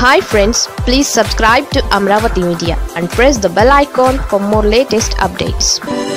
hi friends please subscribe to Amaravati media and press the bell icon for more latest updates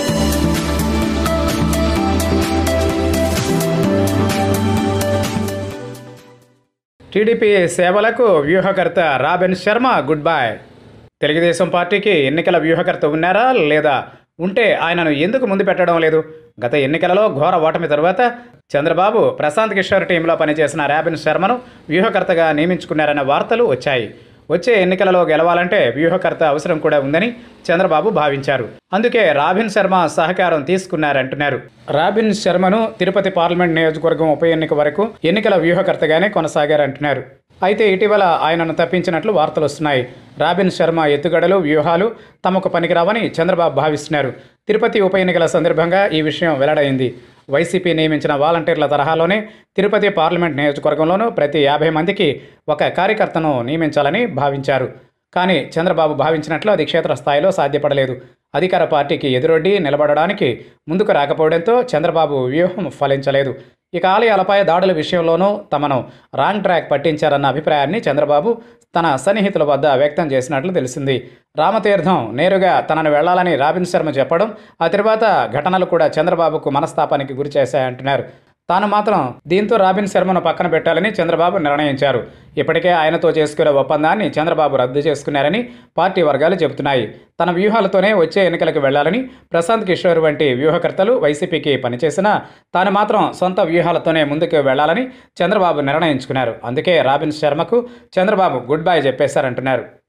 TDP సేవలకు వ్యూహకర్త Robin Sharma goodbye Telugu Desam పార్టీకి ఎన్నికల వ్యూహకర్త ఉన్నారా లేదా ఉంటే ఆయనను ఎందుకు ముందు పెట్టడం లేదు గత ఎన్నికలలో ఘోర ఓటమి తరువాత చంద్రబాబు ప్రశాంత్ కిషోర్ టీంలో పనిచేసిన రాబిన్ శర్మను వ్యూహకర్తగా నియమించుకున్నారన్న వార్తలు వచ్చాయి వచ్చే ఎన్నికలలో గెలవాలంటే వ్యూహకర్త అవసరం కూడా ఉందని చంద్రబాబు భావించారు అందుకే రాబిన్ శర్మ సహకారం తీసుకున్నారంటున్నారు రాబిన్ శర్మను తిరుపతి పార్లమెంట్ నియోజకవర్గం ఉప ఎన్నిక వరకు ఎన్నికల వ్యూహకర్తగానే కొనసాగారంటున్నారు అయితే ఇటీవల ఆయనను తప్పించినట్లు వార్తలు వస్తున్నాయి రాబిన్ శర్మ ఎత్తుగడలు వ్యూహాలు తమకు పనికిరావని చంద్రబాబు భావిస్తున్నారు తిరుపతి ఉప ఎన్నికల సందర్భంగా ఈ విషయం వెల్లడైంది వైసీపీ నియమించిన వాలంటీర్ల తరహాలోనే తిరుపతి పార్లమెంట్ నియోజకవర్గంలోనూ ప్రతి యాభై మందికి ఒక కార్యకర్తను నియమించాలని భావించారు కానీ చంద్రబాబు భావించినట్లు అది క్షేత్రస్థాయిలో సాధ్యపడలేదు అధికార పార్టీకి ఎదురొడ్డి నిలబడడానికి ముందుకు రాకపోవడంతో చంద్రబాబు వ్యూహం ఫలించలేదు ఇక ఆలయాలపై దాడుల విషయంలోనూ తమను రాంగ్ ట్రాక్ పట్టించారన్న అభిప్రాయాన్ని చంద్రబాబు తన సన్నిహితుల వద్ద వ్యక్తం చేసినట్లు తెలిసింది రామతీర్థం నేరుగా తనను వెళ్లాలని రాబిన్ శర్మ చెప్పడం ఆ తర్వాత ఘటనలు కూడా చంద్రబాబుకు మనస్తాపానికి గురి చేశాయంటున్నారు తాను మాత్రం దీంతో రాబిన్ శర్మను పక్కన పెట్టాలని చంద్రబాబు నిర్ణయించారు ఇప్పటికే ఆయనతో చేసుకునే ఒప్పందాన్ని చంద్రబాబు రద్దు చేసుకున్నారని పార్టీ వర్గాలు చెబుతున్నాయి తన వ్యూహాలతోనే వచ్చే ఎన్నికలకు వెళ్లాలని ప్రశాంత్ కిషోర్ వంటి వ్యూహకర్తలు వైసీపీకి పనిచేసినా తాను మాత్రం సొంత వ్యూహాలతోనే ముందుకు వెళ్లాలని చంద్రబాబు నిర్ణయించుకున్నారు అందుకే రాబిన్ శర్మకు చంద్రబాబు గుడ్ బై చెప్పేశారంటున్నారు